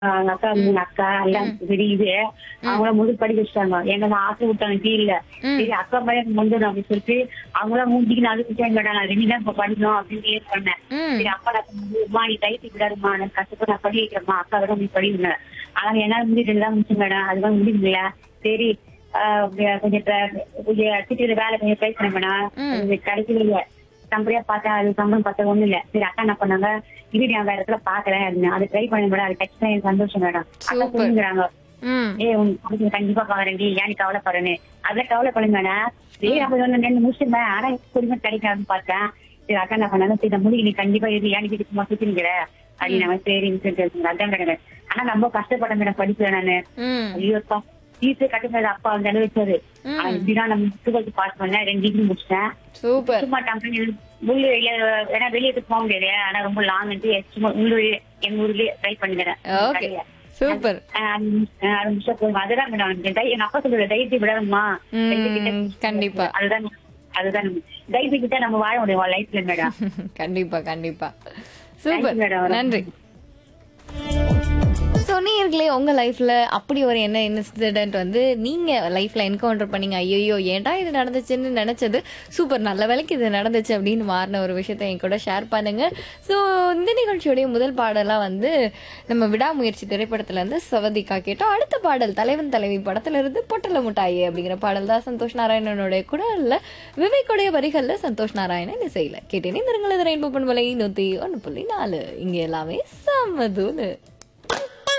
அவங்க அக்கா மூணு அக்கா எல்லாம் தெரியுது அவங்கள முழு படிக்க வச்சுட்டாங்க என்ன ஆசை விட்டாங்க கீழ சரி அக்கா பையன் முந்தணும் அப்படின்னு சொல்லிட்டு அவங்களாம் மூஞ்சிக்கு நாலு விஷயம் கேட்டாங்க நான் ரெண்டு தான் இப்ப படிக்கணும் அப்படின்னு ஏன் பண்ணேன் ம் சரி அப்பா நான் சொன்னேன், நீ டைத்து விடாதுமா நான் கஷ்டப்பட்டு நான் படி வைக்கிறேம்மா அக்கா விட நீ படிங்க ஆனா என்னால முடிஞ்சு ரெண்டு தான் முடிச்சு மேடம் அதுதான் முடியல சரி ஆஹ் கொஞ்சம் ட- கொஞ்சம் சிட்டியில வேலை கொஞ்சம் ட்ரை பண்ண மேடம் அது கிடைக்கல கம்பெனியா பார்த்தேன் அது சம்பளம் பார்த்தா ஒண்ணும் இல்ல சரி அக்கா என்ன பண்ணாங்க இது நான் வேற இடத்துல பாக்குறேன் அப்படின்னு அது ட்ரை பண்ண மேடம் அது கிடைச்சா எனக்கு சந்தோஷம் மேடம் அக்கா Super. சொல்லுங்கிறாங்க ம் ஏய் உனக்கு கண்டிப்பா பாக்குறேன் ஏன் நீ கவலைப்படுறேன்னு அதுல கவலைப்படுங்க மேடம் சரி அப்ப ஒண்ணு ரெண்டு முடிச்சுங்க ஆனா குடும்ப கிடைக்காதுன்னு பார்த்தேன் சரி அக்கா என்ன பண்ணாங்க சரி இந்த முடிவு நீ கண்டிப்பா இது ஏன் நீ சும்மா சுத்தினுங்கிற அப்படின்னு அவன் சரின்னு சொல்லிட்டு அதான் கிடையாது ஆனா ரொம்ப கஷ்டப்பட்ட மேடம் படிப்பேன் நானு ம் ஐயோப்பா ஃபீஸ் கட்டுனது அப்பா வந்து அனுபவிச்சாரு ஆனா இப்படிதான் நம்ம டுவெல்த் பாஸ் பண்ணேன் ரெண்டு டிகிரி முடிச்சிட்டேன் சூப்பர் சும்மா கம்பெனி உள்ள ஏன்னா வெளியே போக முடியாது ஆனா ரொம்ப லாங் சும்மா உள்ளூர் எங்க ஊர்லயே ட்ரை பண்ணிக்கிறேன் ஓகே கடையில. சூப்பர் ஆஹ் அது முடிச்சா போதும் அதெல்லாம் மேடம் எனக்கு தை- எங்க அப்பா சொல்ற தைரியத்தை விடாதம்மா ம், கண்டிப்பா. அதுதான் அதுதான் நம்ம தைரியத்தை நம்ம வாழ முடியும் லைஃப்ல மேடம் கண்டிப்பா கண்டிப்பா Thank சூப்பர் you, madam. நன்றி ஸோ நீங்களே உங்க லைஃப்ல அப்படி ஒரு என்ன இன்சிடென்ட் வந்து நீங்க லைஃப்ல என்கவுண்டர் பண்ணீங்க ஐயோ ஏன்டா இது நடந்துச்சுன்னு நினைச்சது சூப்பர் நல்ல வேலைக்கு இது நடந்துச்சு அப்படின்னு மாறின ஒரு விஷயத்த என் கூட ஷேர் பண்ணுங்க ஸோ இந்த நிகழ்ச்சியுடைய முதல் பாடலா வந்து நம்ம விடாமுயற்சி திரைப்படத்துல இருந்து சவதிகா கேட்டோம் அடுத்த பாடல் தலைவன் தலைவி படத்துல இருந்து பொட்டல முட்டாயி அப்படிங்கிற பாடல் தான் சந்தோஷ் நாராயணனுடைய குரல்ல விவேக்குடைய வரிகள்ல சந்தோஷ் நாராயணன் இசையில கேட்டேனே திருங்களது ரெயின்போ பண்பலை நூத்தி ஒன்று புள்ளி நாலு இங்க எல்லாமே சமதூலு